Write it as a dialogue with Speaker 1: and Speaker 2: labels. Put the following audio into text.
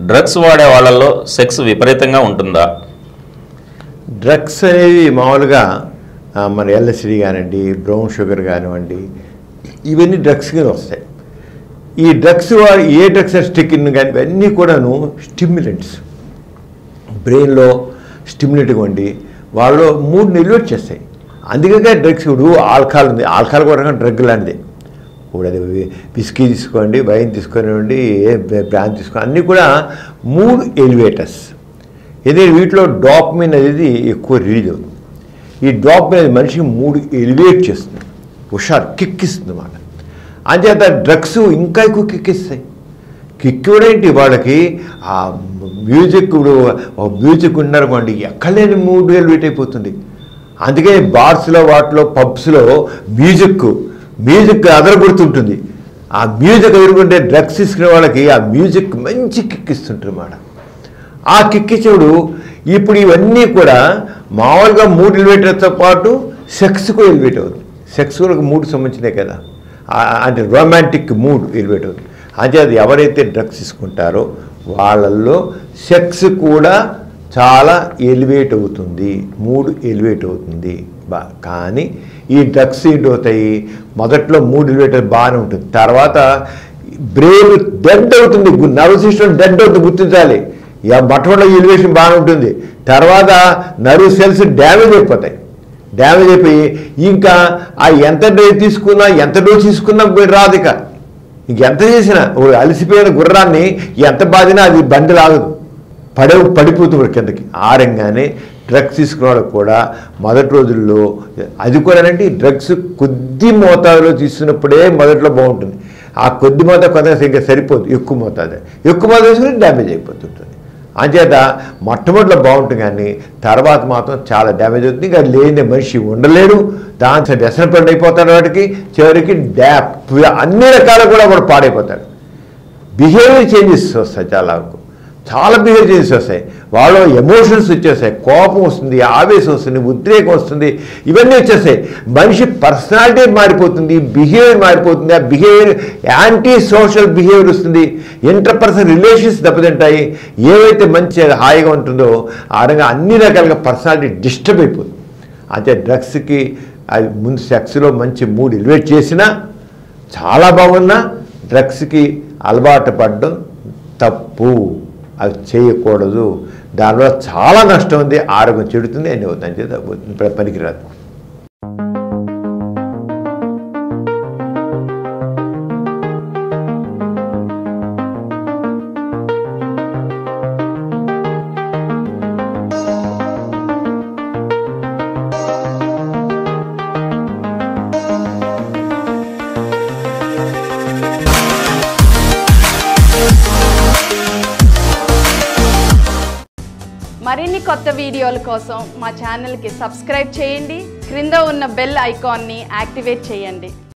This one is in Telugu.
Speaker 1: డ్రగ్స్ వాడే వాళ్ళల్లో సెక్స్ విపరీతంగా ఉంటుందా
Speaker 2: డ్రగ్స్ అనేవి మామూలుగా ఆ, మన ఎల్ఎస్డి కానివ్వండి బ్రౌన్ షుగర్ కానివ్వండి ఇవన్నీ డ్రగ్స్ కింద వస్తాయి ఈ డ్రగ్స్ వా- ఏ డ్రగ్స్ స్టిక్ కానీ ఇవన్నీ కూడాను స్టిమ్యులెంట్స్ బ్రెయిన్లో స్టిమ్యులేట్ ఇవ్వండి వాళ్ళు మూడు నిల్వ చేస్తాయి అందుకే డ్రగ్స్ ఇప్పుడు ఆల్కహాల్ ఉంది ఆల్కహాల్ కూడా డ్రగ్ లాంటిది ఇప్పుడు అది వి- విస్కీ తీసుకోండి వైన్ తీసుకొనివ్వండి ఏ బ్రాండ్ తీసుకోండి అన్నీ కూడా మూడు ఎలివేటర్స్ ఎందుకంటే వీటిలో డాప్మిన్ అనేది ఎక్కువ రిలీజ్ అవుతుంది ఈ డాప్మిన్ అనేది మనిషికి మూడు ఎలివేట్ చేస్తుంది హుషారు కిక్ ఇస్తుంది అన్నమాట అంచేత డ్రగ్స్ ఇంకా ఎక్కువ కిక్ ఇస్తాయి కిక్ కూడా ఏంటి వాళ్ళకి ఆ మ్యూజిక్ ఇప్పుడు ఒక మ్యూజిక్ ఉన్నారనుకోండి ఎక్కడలేని మూడు ఎలివేట్ అయిపోతుంది అందుకే బార్స్లో వాటిలో పబ్స్లో మ్యూజిక్ మ్యూజిక్ అదరగొడుతుంటుంది ఆ మ్యూజిక్ ఎదుర్కొంటే డ్రగ్స్ తీసుకునే వాళ్ళకి ఆ మ్యూజిక్ మంచి కిక్ ఇస్తుంటుంది అన్నమాట ఆ కిక్ ఇచ్చేప్పుడు ఇప్పుడు ఇవన్నీ కూడా మామూలుగా మూడు ఎలివేటర్తో పాటు సెక్స్ కూడా ఎలివేట్ అవుతుంది సెక్స్ కూడా ఒక మూడు సంబంధించినే కదా ఆ- అంటే రొమాంటిక్ మూడ్ ఎలివేట్ అవుతుంది అంటే అది ఎవరైతే డ్రగ్స్ తీసుకుంటారో వాళ్ళల్లో సెక్స్ కూడా చాలా ఎలివేట్ అవుతుంది మూడు ఎలివేట్ అవుతుంది బా కానీ ఈ డ్రగ్స్ ఏంటి అవుతాయి మొదట్లో మూడు ఎలివేటర్ బాగానే ఉంటుంది తర్వాత బ్రెయిన్ డెడ్ అవుతుంది నర్వ్ సిస్టమ్ డెడ్ అవుతుంది గుర్తించాలి ఇక మొట్టమొదటి ఎలివేషన్ బాగానే ఉంటుంది తర్వాత నర్వ్ సెల్స్ డ్యామేజ్ అయిపోతాయి డ్యామేజ్ అయిపోయి ఇంకా ఆ ఎంత డోస్ తీసుకున్నా ఎంత డోస్ తీసుకున్నా రాదు ఇక ఇంకెంత చేసినా ఓ అలసిపోయిన గుర్రాన్ని ఎంత బాధినా అది బండి లాగదు పడే పడిపోతుంది కిందకి ఆ రంగానే డ్రగ్స్ తీసుకున్న కూడా మొదటి రోజుల్లో అది కూడా అంటే డ్రగ్స్ కొద్ది మోతాదులో తీసుకున్నప్పుడే మొదట్లో బాగుంటుంది ఆ కొద్ది మోతాదు కొంత ఇంకా సరిపోదు ఎక్కువ మోతాదు ఎక్కువ మోతాదు తీసుకుని డ్యామేజ్ అయిపోతుంటుంది అంచేత మొట్టమొదటిలో బాగుంటుంది కానీ తర్వాత మాత్రం చాలా డ్యామేజ్ అవుతుంది ఇంకా లేని మనిషి ఉండలేడు దాంతో వ్యసన పడి అయిపోతాడు వాటికి చివరికి డ్యాప్ అన్ని రకాలు కూడా వాడు పాడైపోతాడు బిహేవియర్ చేంజెస్ వస్తాయి చాలా వరకు చాలా బిహేవియర్ చేంజెస్ వస్తాయి వాళ్ళు ఎమోషన్స్ వచ్చేస్తాయి కోపం వస్తుంది ఆవేశం వస్తుంది ఉద్రేకం వస్తుంది ఇవన్నీ వచ్చేస్తాయి మనిషి పర్సనాలిటీ మారిపోతుంది బిహేవియర్ మారిపోతుంది ఆ బిహేవియర్ యాంటీ సోషల్ బిహేవియర్ వస్తుంది ఇంటర్పర్సనల్ రిలేషన్స్ దెబ్బతింటాయి ఏవైతే మంచి హాయిగా ఉంటుందో ఆ రకంగా అన్ని రకాలుగా పర్సనాలిటీ డిస్టర్బ్ అయిపోతుంది అంటే డ్రగ్స్కి అది ముందు సెక్స్లో మంచి మూడ్ ఎలివేట్ చేసినా చాలా బాగున్నా డ్రగ్స్కి అలవాటు పడడం తప్పు అది చేయకూడదు దానివల్ల చాలా నష్టం ఉంది ఆరోగ్యం చెడుతుంది అన్నీ అవుతుంది అంతే పనికిరాదు
Speaker 3: మరిన్ని కొత్త వీడియోల కోసం మా ఛానల్కి సబ్స్క్రైబ్ చేయండి క్రింద ఉన్న బెల్ ఐకాన్ని యాక్టివేట్ చేయండి